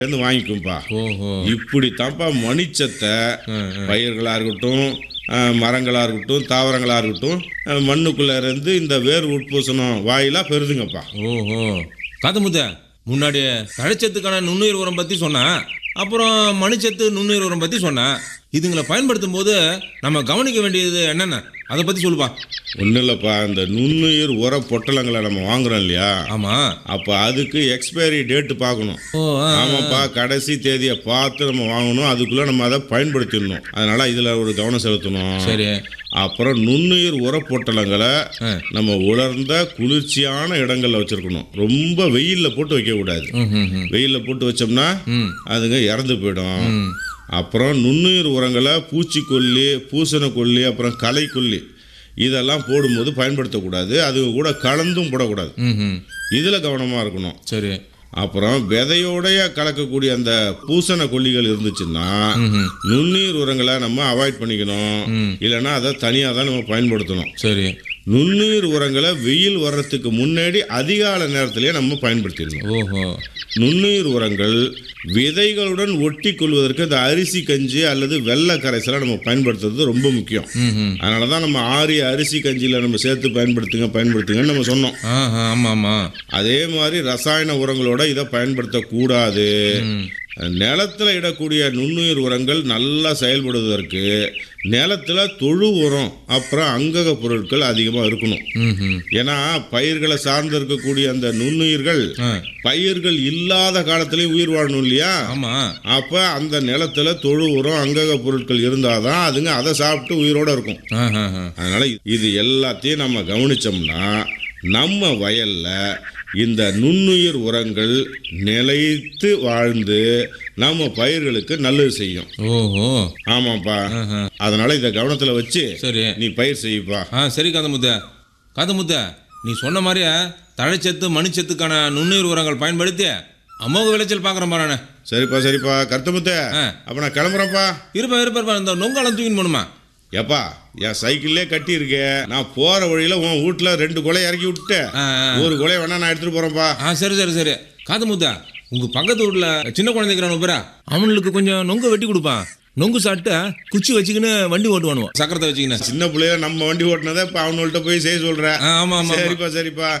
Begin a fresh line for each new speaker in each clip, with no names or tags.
இருந்து வாங்கிக்கும்பா
ஓஹோ
இப்படி தான்ப்பா மணிச்சத்தை
ம், ம்.
பயிர்களாக இருக்கட்டும் அஹ், மரங்களா இருக்கட்டும் தாவரங்களா இருக்கட்டும் அஹ், மண்ணுக்குள்ள இருந்து இந்த வேர் உட்பூசணம் வாயிலா பெறுதுங்கப்பா
ஓஹோ காதமுத்த முன்னாடி தழைச்சத்துக்கான நுண்ணுயிர் உரம் பற்றி சொன்னேன் அப்புறம் மணிச்சத்து நுண்ணுயிர் உரம் பற்றி சொன்னேன் இதுங்களை பயன்படுத்தும் போது நம்ம கவனிக்க வேண்டியது என்னென்ன அதை பற்றி சொல்லுப்பா
ஒன்றும் இல்லைப்பா இந்த நுண்ணுயிர் உர பொட்டலங்களை நம்ம வாங்குறோம் இல்லையா
ஆமாம்
அப்போ அதுக்கு எக்ஸ்பைரி டேட்டு பார்க்கணும்
ஓ ஆ,
ஆமாப்பா கடைசி தேதியை பார்த்து நம்ம வாங்கணும் அதுக்குள்ளே நம்ம அதை பயன்படுத்திடணும் அதனால இதில் ஒரு கவனம் செலுத்தணும்
சரி
அப்புறம் நுண்ணுயிர் உர பொட்டலங்களை
ஆ.
நம்ம உலர்ந்த குளிர்ச்சியான இடங்கள்ல வச்சிருக்கணும் ரொம்ப வெயிலில் போட்டு வைக்கக்கூடாது
ம் ம் ம்
வெயிலில் போட்டு வச்சோம்னா
ம்
அதுங்க இறந்து போயிடும்
ம்
அப்புறம் நுண்ணுயிர் உரங்களை பூச்சிக்கொல்லி பூசணக்கொல்லி அப்புறம் களைக்கொல்லி இதெல்லாம் போடும்போது பயன்படுத்தக்கூடாது அது கூட கலந்தும் போடக்கூடாது
ம் ம்
இதில் கவனமாக இருக்கணும்
சரி
அப்புறம் விதையோடைய கலக்கக்கூடிய அந்த பூசண கொல்லிகள் இருந்துச்சுன்னா
ம் ம்
நுண்ணுயிர் உரங்களை நம்ம அவாய்ட் பண்ணிக்கணும்
ம்.
இல்லைன்னா அதை தனியாக தான் நம்ம பயன்படுத்தணும்
சரி
நுண்ணுயிர் உரங்களை வெயில் வர்றதுக்கு முன்னாடி அதிகால நேரத்திலேயே நம்ம பயன்படுத்திடணும்
ஓஹோ
நுண்ணுயிர் உரங்கள் விதைகளுடன் ஒட்டி கொள்வதற்கு இந்த அரிசி கஞ்சி அல்லது வெள்ளை கரைசலை நம்ம பயன்படுத்துறது ரொம்ப முக்கியம்
ம் ம்
அதனால தான் நம்ம ஆரிய அரிசி கஞ்சியில் நம்ம சேர்த்து பயன்படுத்துங்க பயன்படுத்துங்கன்னு நம்ம சொன்னோம்
ஆ ஆ, ஆமாம் ஆமாம்
அதே மாதிரி ரசாயன உரங்களோட இதை பயன்படுத்தக்கூடாது
ம்
நிலத்துல இடக்கூடிய நுண்ணுயிர் உரங்கள் நல்லா செயல்படுவதற்கு நிலத்துல தொழு உரம் அப்புறம் அங்கக பொருட்கள் அதிகமாக இருக்கணும்
ம் ம்
ஏன்னா பயிர்களை சார்ந்து இருக்கக்கூடிய அந்த நுண்ணுயிர்கள்
ஆ
பயிர்கள் இல்லாத காலத்திலயும் உயிர் வாழணும் இல்லையா
ஆமாம்
அப்ப அந்த நிலத்துல தொழு உரம் அங்கக பொருட்கள் இருந்தாதான் அதுங்க அதை சாப்பிட்டு உயிரோட இருக்கும்
ஆ ஆ ஆ
அதனால இது எல்லாத்தையும் நம்ம கவனிச்சோம்னா நம்ம வயல்ல இந்த நுண்ணுயிர் உரங்கள் நிலைத்து வாழ்ந்து நம்ம பயிர்களுக்கு நல்லது செய்யும்
ஓஹோ
ஆமாப்பா
ஆஹா.
அதனால இதை கவனத்துல வச்சு
சரி
நீ பயிர் செய்ப்பா
ஆ சரி காந்தமுத்த காந்தமுத்த நீ சொன்ன மாதிரியே தழைச்சத்து மணிச்சத்துக்கான நுண்ணுயிர் உரங்கள் பயன்படுத்தி அமோக விளைச்சல் பார்க்குறேன் பாரு
சரிப்பா சரிப்பா கருத்தமுத்த
ஆ.
அப்ப நான் கிளம்புறேன்ப்பா
இருப்பா இருப்பா இருப்பா இந்த நொங்காலம் தூக்கின்னு போகணுமா
ஏப்பா என் சைக்கிள்லே கட்டி இருக்கேன் நான் போற வழியில உன் வீட்டுல ரெண்டு கொலை இறக்கி விட்டு
ஆ ஆ.
ஒரு கொலை வேணா நான் எடுத்துட்டு போறேன்ப்பா
ஆ சரி சரி சரி காந்தமுத்த உங்க பக்கத்து வீட்டில் சின்ன குழந்தைக்கிறானு பேரா அவனுக்கு கொஞ்சம் நொங்கு வெட்டி கொடுப்பான் நொங்கு சாப்பிட்டு குச்சி வச்சுக்கின்னு வண்டி ஓட்டுவானுவோம் சக்கரத்தை வச்சுக்கின்னு
சின்ன பிள்ளைய நம்ம வண்டி ஓட்டினதை இப்ப அவனுள்கிட்ட போய் செய்ய சொல்றேன்
ஆ, ஆமா ஆமா ஆமா.
சரிப்பா சரிப்பா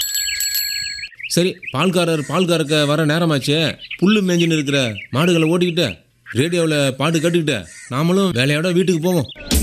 சரி பால்காரர் பால் கறக்க வர நேரமாச்சு புல்லு மேஞ்சின்னு இருக்கிற மாடுகளை ஓட்டிக்கிட்டு ரேடியோவில் பாட்டு கேட்டுக்கிட்டு நாமளும் வேலையோட வீட்டுக்கு போவோம்